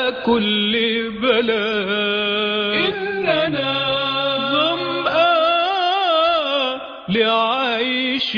كل بلاء إننا ظمآن لعيش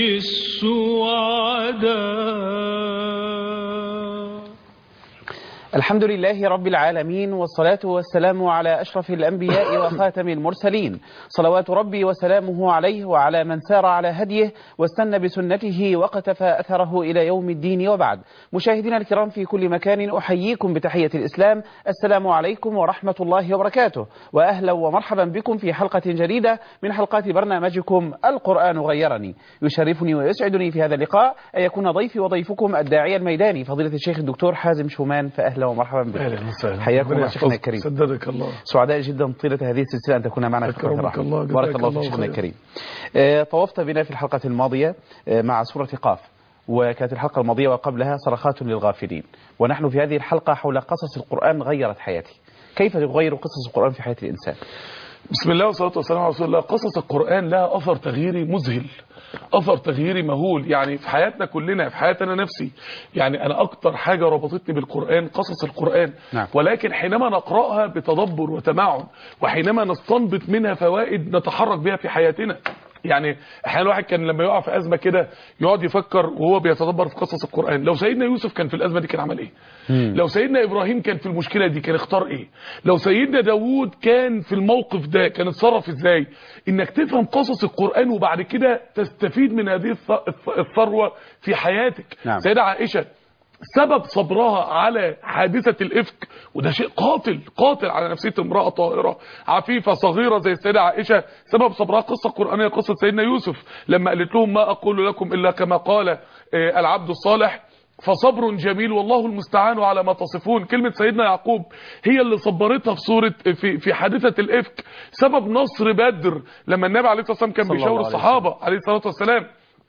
السعداء الحمد لله رب العالمين والصلاة والسلام على أشرف الأنبياء وخاتم المرسلين صلوات ربي وسلامه عليه وعلى من سار على هديه واستنى بسنته وقتفى أثره إلى يوم الدين وبعد مشاهدينا الكرام في كل مكان أحييكم بتحية الإسلام السلام عليكم ورحمة الله وبركاته وأهلا ومرحبا بكم في حلقة جديدة من حلقات برنامجكم القرآن غيرني يشرفني ويسعدني في هذا اللقاء أن يكون ضيفي وضيفكم الداعية الميداني فضيلة الشيخ الدكتور حازم شومان فأهلا ومرحبا بكم اهلا وسهلا حياكم ربنا الله شيخنا يحفظك. الكريم سددك الله سعداء جدا طيلة هذه السلسلة أن تكون معنا في أكرمك قناة الرحمة. الله، جزاك بارك الله الله في شيخنا خير. الكريم آه، طوفت بنا في الحلقة الماضية آه، مع سورة قاف وكانت الحلقة الماضية وقبلها صرخات للغافلين ونحن في هذه الحلقة حول قصص القرآن غيرت حياتي كيف تغير قصص القرآن في حياة الإنسان بسم الله والصلاة والسلام على رسول الله قصص القرآن لها أثر تغييري مذهل أثر تغييري مهول يعني في حياتنا كلنا في حياتي أنا نفسي يعني أنا أكتر حاجة ربطتني بالقرآن قصص القرآن نعم. ولكن حينما نقرأها بتدبر وتمعن وحينما نستنبط منها فوائد نتحرك بها في حياتنا يعني احيانا الواحد كان لما يقع في ازمه كده يقعد يفكر وهو بيتدبر في قصص القران لو سيدنا يوسف كان في الازمه دي كان عمل ايه لو سيدنا ابراهيم كان في المشكله دي كان اختار ايه لو سيدنا داوود كان في الموقف ده كان اتصرف ازاي انك تفهم قصص القران وبعد كده تستفيد من هذه الث- الث- الثروه في حياتك نعم. سيدة عائشه سبب صبرها على حادثة الإفك وده شيء قاتل قاتل على نفسية امرأة طاهرة عفيفة صغيرة زي السيدة عائشة سبب صبرها قصة قرآنية قصة سيدنا يوسف لما قالت لهم ما أقول لكم إلا كما قال آه، العبد الصالح فصبر جميل والله المستعان على ما تصفون كلمة سيدنا يعقوب هي اللي صبرتها في سورة في في حادثة الإفك سبب نصر بدر لما النبي عليه الصلاة والسلام كان صلى بيشاور الله عليه الصحابة عليه الصلاة والسلام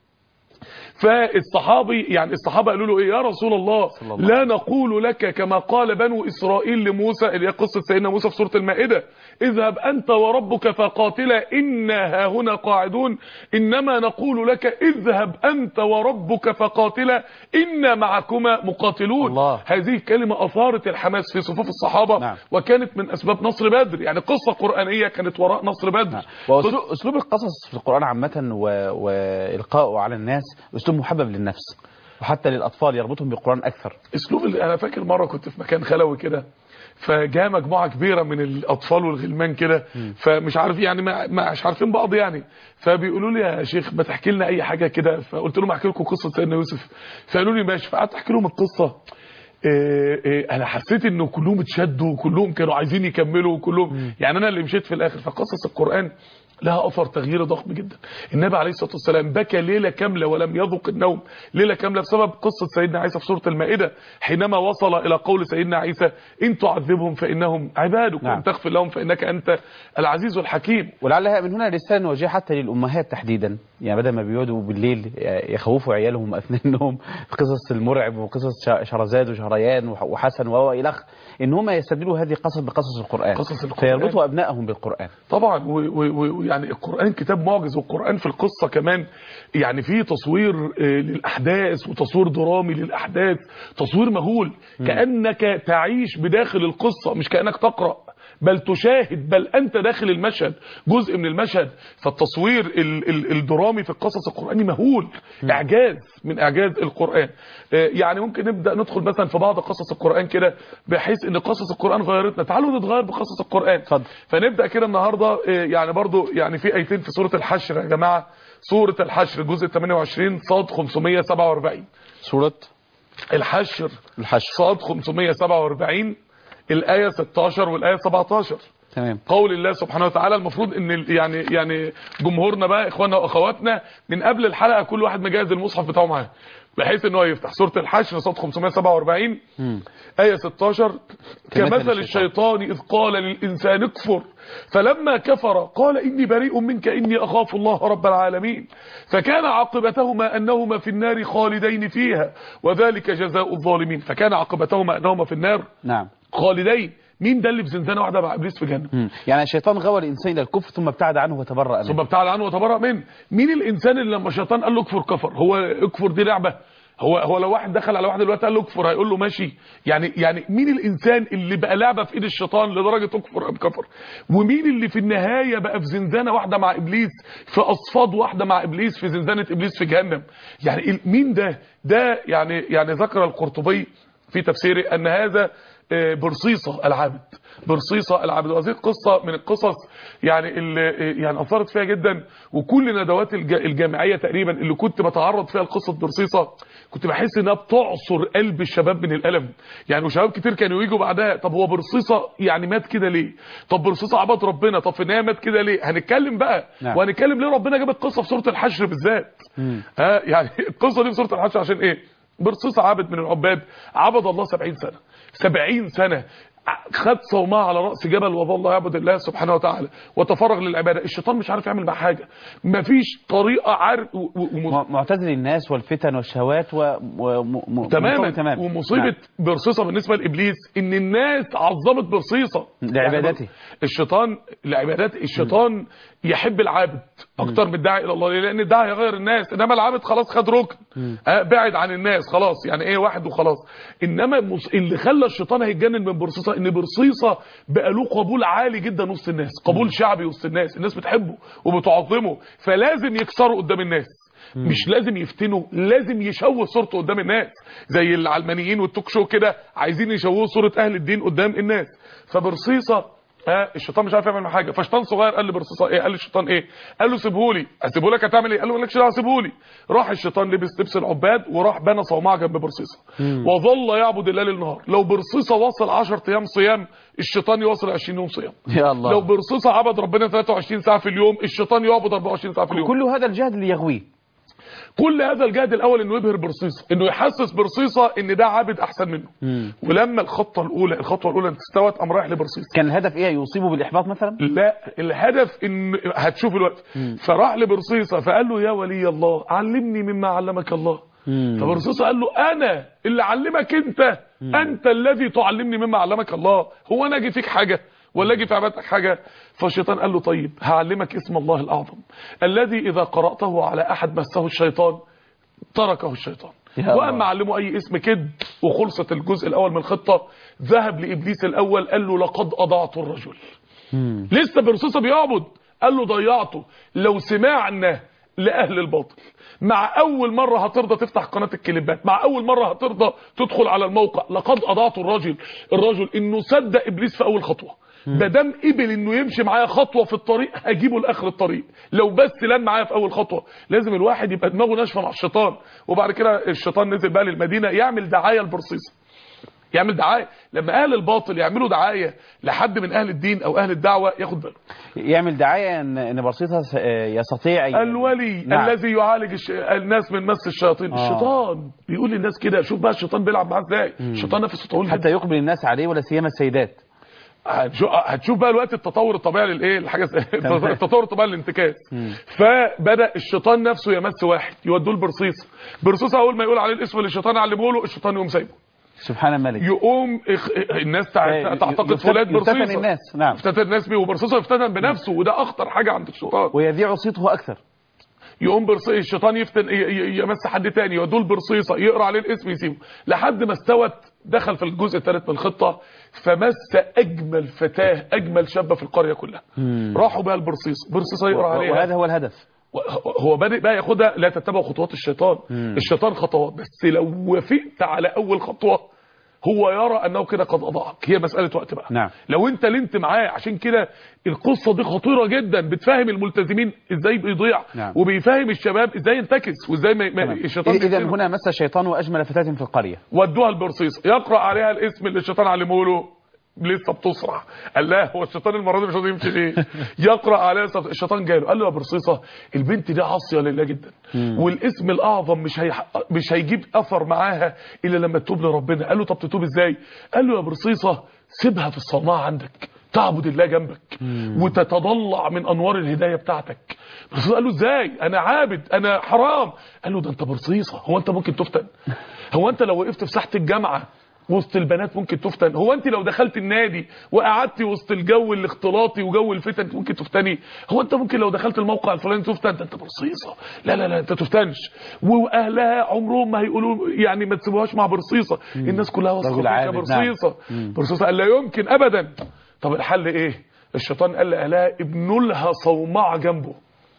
فالصحابي يعني الصحابة قالوا له ايه يا رسول الله صلى الله لا نقول لك كما قال بنو اسرائيل لموسى اللي هي قصة سيدنا موسى في سورة المائدة اذهب انت وربك فقاتلا انا هنا قاعدون انما نقول لك اذهب انت وربك فقاتلا انا معكما مقاتلون الله. هذه كلمة اثارت الحماس في صفوف الصحابة نعم. وكانت من اسباب نصر بدر يعني قصة قرآنية كانت وراء نصر بدر وأسلوب أسلوب القصص في القرآن عامة و- وإلقائه على الناس أسلوب محبب للنفس وحتى للأطفال يربطهم بالقرآن أكثر اسلوب ال- انا فاكر مره كنت في مكان خلوي كده فجاء مجموعه كبيره من الاطفال والغلمان كده فمش عارف يعني ما ما- مش عارفين بعض يعني فبيقولوا لي يا شيخ ما تحكي لنا اي حاجه كده فقلت لهم احكي لكم قصه سيدنا يوسف فقالوا لي ماشي فقعدت احكي لهم القصه إيه إيه انا حسيت انه كلهم اتشدوا وكلهم كانوا عايزين يكملوا وكلهم يعني انا اللي مشيت في الاخر فقصص القران لها اثر تغييري ضخم جدا النبي عليه الصلاه والسلام بكى ليله كامله ولم يذق النوم ليله كامله بسبب قصه سيدنا عيسى في سوره المائده حينما وصل الى قول سيدنا عيسى ان تعذبهم فانهم عبادك نعم. وان تغفر لهم فانك انت العزيز الحكيم ولعلها من هنا رسالة نوجهها حتى للأمهات تحديدا يعني بدل ما بيقعدوا بالليل يخوفوا عيالهم أثناء النوم في قصص المرعب وقصص ش- شهرزاد وشهريان وح- وحسن وإلى آخره إن هم يستبدلوا هذه القصص بقصص القرآن قصص القرآن. فيربطوا أبنائهم بالقرآن طبعا ويعني القرآن كتاب معجز والقرآن في القصة كمان يعني فيه تصوير آه، للأحداث وتصوير درامي للأحداث تصوير مهول كأنك تعيش بداخل القصة مش كأنك تقرأ بل تشاهد بل أنت داخل المشهد جزء من المشهد فالتصوير ال ال الدرامي في القصص القرآني مهول إعجاز من إعجاز القرآن آه، يعني ممكن نبدأ ندخل مثلا في بعض قصص القرآن كده بحيث ان قصص القرآن غيرتنا تعالوا نتغير بقصص القرآن اتفضل. فنبدأ كده النهاردة آه، يعني برضو يعني في ايتين في سورة الحشر يا جماعة سورة الحشر جزء 28 صاد 547 سورة الحشر الحشر صاد 547 الآية 16 والآية 17 تمام قول الله سبحانه وتعالى المفروض ان ال- يعني يعني جمهورنا بقى اخواننا واخواتنا من قبل الحلقه كل واحد مجهز المصحف بتاعه معاه بحيث ان هو يفتح سوره الحشر صاد 547 ايه 16 كمثل الشيطان. الشيطان اذ قال للانسان اكفر فلما كفر قال اني بريء منك اني اخاف الله رب العالمين فكان عاقبتهما انهما في النار خالدين فيها وذلك جزاء الظالمين فكان عاقبتهما انهما في النار نعم خالدين مين ده اللي بزنزانه واحده مع ابليس في جنه مم. يعني الشيطان غوى الإنسان إلى الكفر ثم ابتعد عنه وتبرأ ثم منه ابتعد عنه وتبرأ منه مين الانسان اللي لما الشيطان قال له اكفر كفر هو اكفر دي لعبه هو هو لو واحد دخل على واحد دلوقتي قال له اكفر هيقول له ماشي يعني يعني مين الانسان اللي بقى لعبه في ايد الشيطان لدرجه اكفر ام كفر ومين اللي في النهايه بقى في زنزانه واحده مع ابليس في اصفاد واحده مع ابليس في زنزانه ابليس في جهنم يعني ال- مين ده ده يعني يعني ذكر القرطبي في تفسيره ان هذا آه، برصيصه العابد برصيصه العابد وهذه القصه من القصص يعني اللي آه، يعني اثرت فيها جدا وكل ندوات الج- الجامعيه تقريبا اللي كنت بتعرض فيها لقصه برصيصه كنت بحس انها بتعصر قلب الشباب من الالم يعني وشباب كتير كانوا يجوا بعدها طب هو برصيصه يعني مات كده ليه طب برصيصه عبد ربنا طب في النهايه مات كده ليه هنتكلم بقى نعم. وهنتكلم ليه ربنا جاب القصه في سوره الحشر بالذات ها يعني القصه دي في سوره الحشر عشان ايه برصيص عابد من العباد عبد الله 70 سنه 70 سنه ع- خد صومعه على راس جبل وظل يعبد الله سبحانه وتعالى وتفرغ للعباده الشيطان مش عارف يعمل معاه حاجه مفيش طريقه عارف و... و... و... م- معتزل الناس والفتن والشهوات و... و... م... م- تماما منطوي تمام ومصيبه نعم. برصيصه بالنسبه لابليس ان الناس عظمت برصيصه لعبادته. يعني الشيطان لعبادات الشيطان يحب العابد اكتر من الداعي الى الله ليه؟ لان الداعي يغير الناس انما العابد خلاص خد ركن آه بعد عن الناس خلاص يعني ايه واحد وخلاص انما المص... اللي خلى الشيطان هيتجنن من برصيصه ان برصيصه بقى له قبول عالي جدا وسط الناس قبول شعبي وسط الناس الناس بتحبه وبتعظمه فلازم يكسره قدام الناس مش لازم يفتنوا لازم يشوه صورته قدام الناس زي العلمانيين والتوك شو كده عايزين يشوهوا صورة اهل الدين قدام الناس فبرصيصة ها الشيطان مش عارف يعمل معاه حاجه فشيطان صغير قال لبرصيصه ايه قال للشيطان ايه قال له سيبهولي اسيبهولك هتعمل ايه قال له مالكش دعوه سيبهولي راح الشيطان لبس لبس العباد وراح بنى صومعه جنب برصيصه وظل يعبد الليل النهار لو برصيصه وصل 10 ايام صيام الشيطان يوصل 20 يوم صيام يا الله لو برصيصه عبد ربنا 23 ساعه في اليوم الشيطان يعبد 24 ساعه في اليوم كل هذا الجهد ليغويه كل هذا الجهد الاول انه يبهر برصيصه انه يحسس برصيصه ان ده عابد احسن منه ولما الخطه الاولى الخطوه الاولى انت استوت قام رايح لبرصيصه كان الهدف ايه يصيبه بالاحباط مثلا لا الهدف ان هتشوف الوقت فراح لبرصيصه فقال له يا ولي الله علمني مما علمك الله فبرصيصه قال له انا اللي علمك انت انت الذي تعلمني مما علمك الله هو انا اجي فيك حاجه ولا اجي في عبادتك حاجه فالشيطان قال له طيب هعلمك اسم الله الاعظم الذي اذا قراته على احد مسه الشيطان تركه الشيطان يا الله. واما علمه اي اسم كد وخلصت الجزء الاول من الخطه ذهب لابليس الاول قال له لقد اضعت الرجل لسه برصيصه بيعبد قال له ضيعته لو سمعنا لاهل الباطل مع اول مره هترضى تفتح قناه الكليبات مع اول مره هترضى تدخل على الموقع لقد اضعت الرجل الرجل انه صدق ابليس في اول خطوه ما دام قبل انه يمشي معايا خطوه في الطريق هجيبه لاخر الطريق لو بس لان معايا في اول خطوه لازم الواحد يبقى دماغه ناشفه مع الشيطان وبعد كده الشيطان نزل بقى للمدينه يعمل دعايه لبرصيصه يعمل دعايه لما اهل الباطل يعملوا دعايه لحد من اهل الدين او اهل الدعوه ياخد باله يعمل دعاية ان ان برصيصة س- يستطيع ي- الولي نعم. الذي يعالج الش... الناس من مس الشياطين آه. الشيطان بيقول للناس كده شوف بقى الشيطان بيلعب معاه ازاي الشيطان نفسه طويل حتى يقبل الناس عليه ولا سيما السيدات هتشو- هتشوف بقى الوقت التطور الطبيعي للايه الحاجه التطور الطبيعي للانتكاس فبدا الشيطان نفسه يمس واحد يودوه البرصيصه برصيصه اول ما يقول عليه الاسم اللي الشيطان علمه له الشيطان يقوم سايبه سبحان الملك يقوم إخ... الناس تع... إيه، تعتقد يفتت- فلان يفتتن برصيصه الناس، نعم. يفتتن الناس بيه وبرصيصه يفتتن بنفسه وده اخطر حاجه عند الشيطان ويذيع صيته اكثر يقوم برصيص الشيطان يفتن ي- ي- يمس حد تاني يودوه البرصيصه يقرا عليه الاسم يسيبه لحد ما استوت دخل في الجزء الثالث من الخطه فمس اجمل فتاه اجمل شابه في القريه كلها راحوا بقى البرصيصه برصيصه يقرا عليها وهذا هو الهدف هو بادئ بقى ياخدها لا تتبعوا خطوات الشيطان الشيطان خطوات بس لو وافقت على اول خطوه هو يرى انه كده قد اضاعك هي مساله وقت بقى نعم. لو انت لنت معاه عشان كده القصه دي خطيره جدا بتفهم الملتزمين ازاي بيضيع نعم. وبيفهم الشباب ازاي ينتكس وازاي ما ما- الشيطان اذا بيفتنه. هنا مس الشيطان واجمل فتاة في القرية ودوها البرصيصه يقرا عليها الاسم اللي الشيطان علمه له لسه بتصرع قال لا هو الشيطان المره دي مش راضي يمشي ليه يقرا عليها صف- الشيطان جاله قال له يا برصيصه البنت دي عاصيه لله جدا والاسم الاعظم مش هي مش هيجيب اثر معاها الا لما تتوب لربنا قال له طب تتوب ازاي قال له يا برصيصه سيبها في الصومعه عندك تعبد الله جنبك وتتضلع من انوار الهدايه بتاعتك برصيصه قال له ازاي انا عابد انا حرام قال له ده انت برصيصه هو انت ممكن تفتن هو انت لو وقفت في ساحه الجامعه وسط البنات ممكن تفتن هو انت لو دخلت النادي وقعدتي وسط الجو الاختلاطي وجو الفتن ممكن تفتني هو انت ممكن لو دخلت الموقع الفلاني تفتن ده انت برصيصه لا لا لا انت تفتنش واهلها عمرهم ما هيقولوا يعني ما تسيبوهاش مع برصيصه الناس كلها واثقه رجل فيك يا عابد، نعم. برصيصه برصيصه قال لا يمكن ابدا طب الحل ايه الشيطان قال لاهلها ابنوا لها صومعه جنبه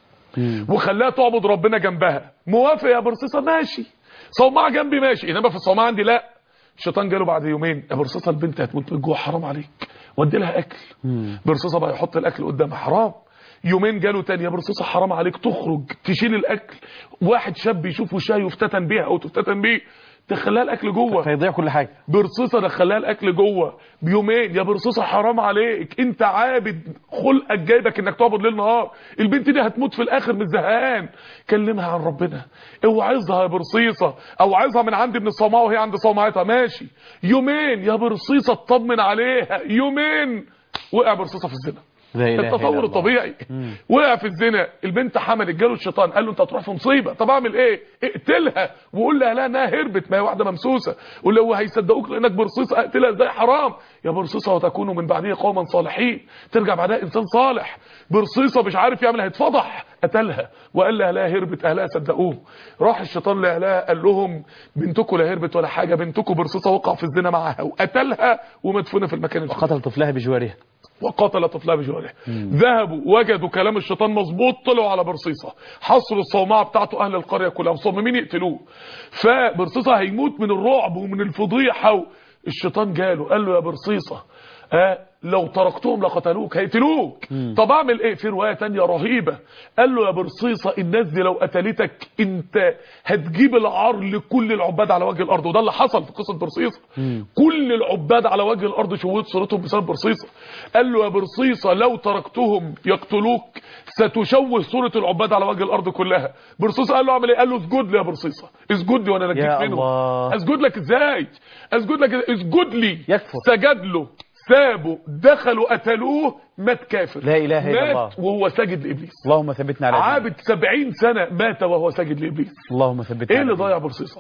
وخلاها تعبد ربنا جنبها موافق يا برصيصه ماشي صومعه جنبي ماشي انما في الصومعه عندي لا الشيطان جاله بعد يومين يا برصيصه البنت هتموت من جوه حرام عليك ودي لها اكل برصيصه بقى يحط الاكل قدامها حرام يومين جاله تاني يا برصيصه حرام عليك تخرج تشيل الاكل واحد شاب يشوف وشها يفتتن بيها او تفتتن بيه تخليها الاكل جوه فيضيع كل حاجه برصيصه دخلها الاكل جوه بيومين يا برصيصه حرام عليك انت عابد خلقك جايبك انك تعبد ليل نهار البنت دي هتموت في الاخر من الزهقان كلمها عن ربنا اوعظها يا برصيصه اوعظها من عندي من الصومعه وهي عند صومعتها ماشي يومين يا برصيصه اطمن عليها يومين وقع برصيصه في الزنا لا إله إلا التطور الله. الطبيعي وقع في الزنا البنت حملت جاله الشيطان قال له انت هتروح في مصيبه طب اعمل ايه اقتلها وقول لها لا انها هربت ما هي واحده ممسوسه قول له هيصدقوك لانك برصيصه اقتلها ازاي حرام يا برصيصه وتكونوا من بعدها قوما صالحين ترجع بعدها انسان صالح برصيصه مش عارف يعمل هيتفضح قتلها وقال لها لا هربت اهلها صدقوه راح الشيطان لاهلها قال لهم بنتكم لا هربت ولا حاجه بنتكم برصيصه وقع في الزنا معاها وقتلها ومدفونه في المكان الفلاني. وقتل طفلها بجوارها وقاتل طفلها بجواره ذهبوا وجدوا كلام الشيطان مظبوط طلعوا على برصيصه حصروا الصومعه بتاعته اهل القريه كلها مصممين يقتلوه فبرصيصه هيموت من الرعب ومن الفضيحه الشيطان جاله قال له يا برصيصه آه لو تركتهم لقتلوك هيقتلوك طب اعمل ايه في روايه تانية رهيبه قال له يا برصيصه الناس دي لو قتلتك انت هتجيب العار لكل العباد على وجه الارض وده اللي حصل في قصه برصيصه كل العباد على وجه الارض شوهت صورتهم بسبب برصيصه قال له يا برصيصه لو تركتهم يقتلوك ستشوه صوره العباد على وجه الارض كلها برصيصه قال له اعمل ايه قال له اسجد لي يا برصيصه اسجد لي وانا نجيك يا منهم الله. اسجد لك ازاي اسجد لك إزاي؟ اسجد لي يكفر. سجد له سابوا دخلوا قتلوه مات كافر لا إله إلا الله. مات وهو ساجد لابليس اللهم ثبتنا على دينك. عابد سبعين سنة مات وهو ساجد لابليس اللهم ثبتنا ايه على اللي دينك. ضيع برصيصة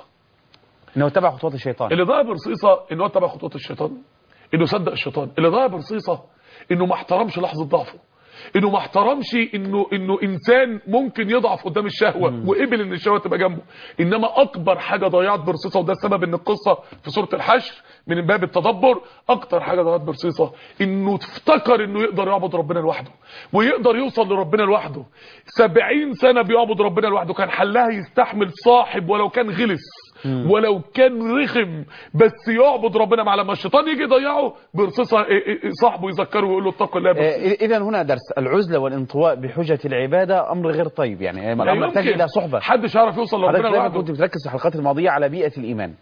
انه اتبع خطوات الشيطان اللي ضيع برصيصة ان هو تبع خطوات الشيطان انه صدق الشيطان اللي ضيع برصيصة انه ما احترمش لحظة ضعفه انه ما احترمش انه انه انسان ممكن يضعف قدام الشهوه وقبل ان الشهوه تبقى جنبه انما اكبر حاجه ضيعت برصيصه وده السبب ان القصه في سوره الحشر من باب التدبر اكتر حاجه ضيعت برصيصه انه افتكر انه يقدر يعبد ربنا لوحده ويقدر يوصل لربنا لوحده سبعين سنه بيعبد ربنا لوحده كان حلها يستحمل صاحب ولو كان غلس ولو كان رخم بس يعبد ربنا مع لما الشيطان يجي يضيعه برصيصه إيه إيه صاحبه يذكره ويقول له اتق الله يا برصيصة. اذا هنا درس العزله والانطواء بحجه العباده امر غير طيب يعني الامر لا يحتاج يمكن. الى صحبه حدش يعرف يوصل حضرتك لربنا دايما لوحده كنت بتركز في الحلقات الماضيه على بيئه الايمان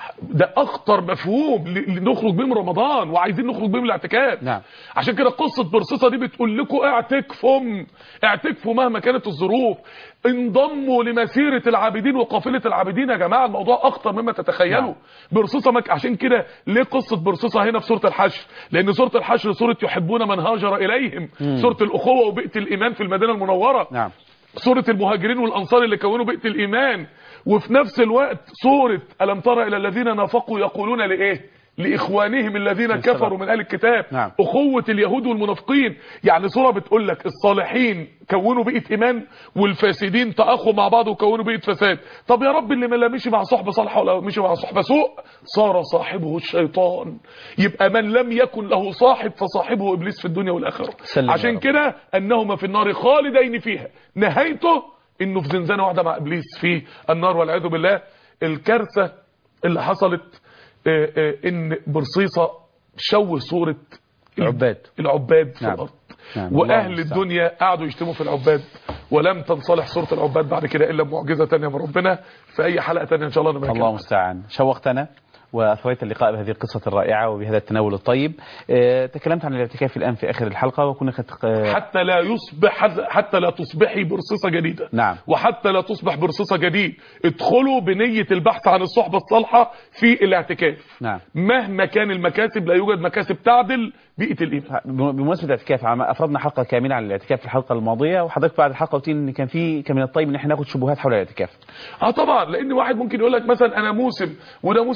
ده اخطر مفهوم ل- ل- نخرج بيه من رمضان وعايزين نخرج بيه من الاعتكاف نعم. عشان كده قصه برصيصه دي بتقول لكم اعتكفوا اعتكفوا مهما كانت الظروف انضموا لمسيره العابدين وقافله العابدين يا جماعه الموضوع اخطر مما تتخيلوا نعم. برصيصه مك... عشان كده ليه قصه برصيصه هنا في سوره الحشر لان سوره الحشر سوره يحبون من هاجر اليهم سوره الاخوه وبيئه الايمان في المدينه المنوره نعم سورة المهاجرين والأنصار اللي كونوا بيئة الإيمان وفي نفس الوقت سورة ألم ترى إلى الذين نافقوا يقولون لإيه لإخوانهم الذين السلام. كفروا من أهل الكتاب نعم. أخوة اليهود والمنافقين يعني سورة بتقول لك الصالحين كونوا بيئة إيمان والفاسدين تأخوا مع بعض وكونوا بيئة فساد طب يا رب اللي ما لا مشي مع صحبة صالحة ولا مشي مع صحبة سوء صار صاحبه الشيطان يبقى من لم يكن له صاحب فصاحبه إبليس في الدنيا والآخرة سلم يا عشان رب. كده أنهما في النار خالدين فيها نهايته انه في زنزانه واحده مع ابليس في النار والعياذ بالله الكارثه اللي حصلت آه، آه، ان برصيصه شوه صوره العباد. العباد في نعم. الارض نعم. الله واهل المستعان. الدنيا قعدوا يشتموا في العباد ولم تنصلح صوره العباد بعد كده الا بمعجزه تانية من ربنا في اي حلقه تانية ان شاء الله نبقى الله نتكلم. المستعان شوقتنا واثريت اللقاء بهذه القصه الرائعه وبهذا التناول الطيب آه، تكلمت عن الاعتكاف الان في اخر الحلقه وكنا قد آه، حتى لا يصبح حتى لا تصبحي برصيصه جديده نعم. وحتى لا تصبح برصيصه جديد ادخلوا بنيه البحث عن الصحبه الصالحه في الاعتكاف نعم. مهما كان المكاسب لا يوجد مكاسب تعدل بيئه الايمان بمناسبه الاعتكاف عم- افردنا حلقه كامله عن الاعتكاف في الحلقه الماضيه وحضرتك بعد الحلقه قلت ان كان في كان من الطيب ان احنا ناخد شبهات حول الاعتكاف اه طبعا لان واحد ممكن يقول لك مثلا انا موسم وده موسم تجاري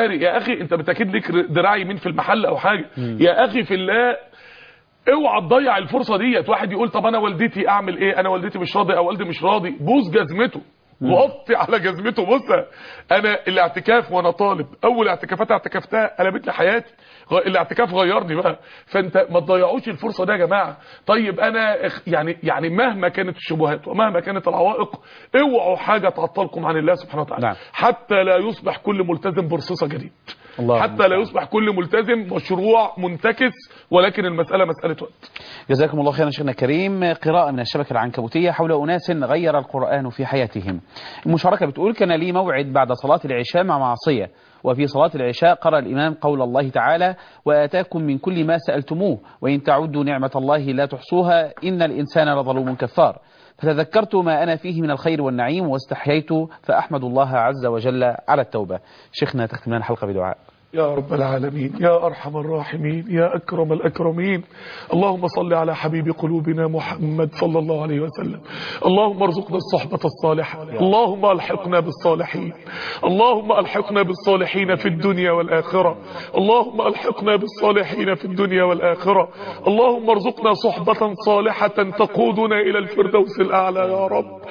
شاري يا اخي انت بالتاكيد ليك دراع يمين في المحل او حاجه يا اخي في الله اوعى تضيع الفرصه ديت واحد يقول طب انا والدتي اعمل ايه انا والدتي مش راضي او والدي مش راضي بوس جزمته وطي على جزمته بص انا الاعتكاف وانا طالب اول اعتكافات اعتكفتها قلبت لي حياتي غ- الاعتكاف غيرني بقى فانت ما تضيعوش الفرصه دي يا جماعه طيب انا اخ- يعني يعني مهما كانت الشبهات ومهما كانت العوائق اوعوا حاجه تعطلكم عن الله سبحانه وتعالى نعم. حتى لا يصبح كل ملتزم برصيصه جديد الله حتى لا يصبح كل ملتزم مشروع منتكس ولكن المساله مساله وقت جزاكم الله خيرا شيخنا الكريم قراءة من الشبكة العنكبوتية حول أناس غير القرآن في حياتهم المشاركة بتقول كان لي موعد بعد صلاة العشاء مع معصية وفي صلاة العشاء قرأ الإمام قول الله تعالى وآتاكم من كل ما سألتموه وإن تعدوا نعمة الله لا تحصوها إن الإنسان لظلوم كفار فتذكرت ما أنا فيه من الخير والنعيم واستحييت فأحمد الله عز وجل على التوبة شيخنا تختم لنا الحلقة بدعاء يا رب العالمين يا أرحم الراحمين يا أكرم الأكرمين اللهم صل على حبيب قلوبنا محمد صلى الله عليه وسلم اللهم ارزقنا الصحبة الصالحة اللهم ألحقنا بالصالحين اللهم ألحقنا بالصالحين في الدنيا والآخرة اللهم ألحقنا بالصالحين في الدنيا والآخرة اللهم ارزقنا صحبة صالحة تقودنا إلى الفردوس الأعلى يا رب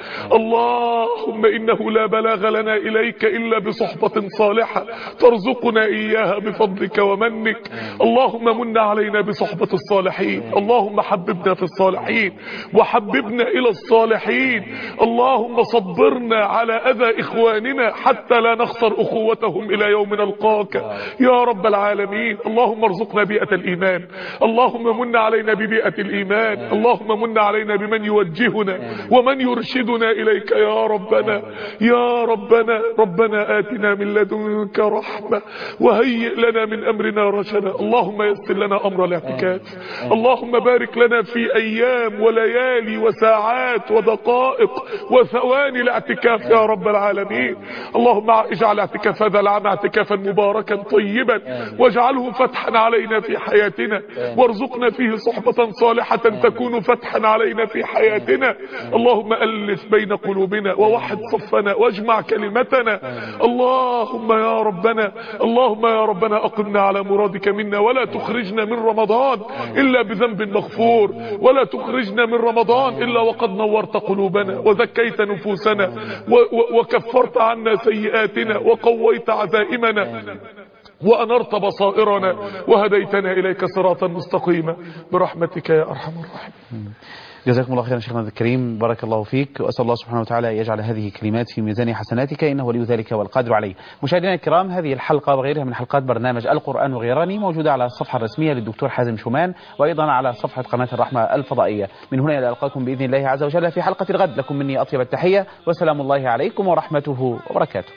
اللهم إنه لا بلاغ لنا إليك إلا بصحبة صالحة ترزقنا إياها بفضلك ومنك اللهم من علينا بصحبة الصالحين اللهم حببنا في الصالحين وحببنا إلى الصالحين اللهم صبرنا على أذى إخواننا حتى لا نخسر أخوتهم إلى يوم نلقاك يا رب العالمين اللهم ارزقنا بيئة الإيمان اللهم من علينا ببيئة الإيمان اللهم من علينا بمن يوجهنا ومن يرشدنا إليك يا ربنا يا ربنا ربنا آتنا من لدنك رحمة وهيئ لنا من أمرنا رشدا اللهم يسر لنا أمر الاعتكاف اللهم بارك لنا في أيام وليالي وساعات ودقائق وثواني الاعتكاف يا رب العالمين اللهم اجعل اعتكاف هذا العام اعتكافا مباركا طيبا واجعله فتحا علينا في حياتنا وارزقنا فيه صحبة صالحة تكون فتحا علينا في حياتنا اللهم ألف بين قلوبنا ووحد صفنا واجمع كلمتنا اللهم يا ربنا اللهم يا ربنا أقمنا على مرادك منا ولا تخرجنا من رمضان إلا بذنب مغفور ولا تخرجنا من رمضان إلا وقد نورت قلوبنا وزكيت نفوسنا و و وكفرت عنا سيئاتنا وقويت عزائمنا وأنرت بصائرنا وهديتنا إليك صراطا مستقيما برحمتك يا أرحم الراحمين جزاكم الله خيرا شيخنا الكريم بارك الله فيك وأسأل الله سبحانه وتعالى يجعل هذه الكلمات في ميزان حسناتك إنه ولي ذلك والقادر عليه مشاهدينا الكرام هذه الحلقة وغيرها من حلقات برنامج القرآن وغيراني موجودة على الصفحة الرسمية للدكتور حازم شومان وأيضا على صفحة قناة الرحمة الفضائية من هنا إلى ألقاكم بإذن الله عز وجل في حلقة الغد لكم مني أطيب التحية وسلام الله عليكم ورحمته وبركاته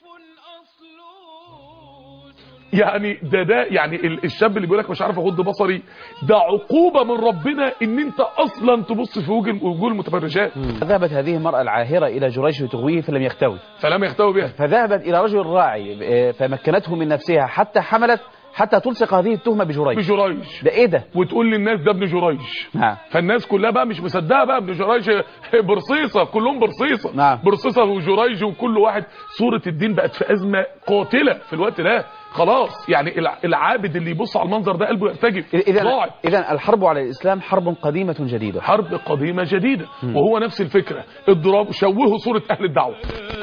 يعني ده ده يعني ال- الشاب اللي بيقول لك مش عارف اغض بصري ده عقوبة من ربنا ان انت اصلا تبص في وجه وجوه المتبرجات ذهبت هذه المرأة العاهرة إلى جريج لتغويه فلم يختوي فلم يختوي بها فذهبت إلى رجل راعي آه، فمكنته من نفسها حتى حملت حتى تلصق هذه التهمة بجريج بجريج ده إيه ده؟ وتقول للناس ده ابن جريج نعم فالناس كلها بقى مش مصدقه بقى ابن جريج برصيصه كلهم برصيصه نعم. برصيصه وجريج وكل واحد صوره الدين بقت في ازمه قاتله في الوقت ده خلاص يعني الع- العابد اللي يبص على المنظر ده قلبه يرتجف إذا ضاعت إذا الحرب على الإسلام حرب قديمة جديدة حرب قديمه جديده وهو نفس الفكره اضراب شوهوا صوره اهل الدعوه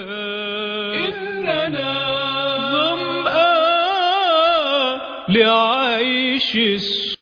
إننا ظمآن لعيش الس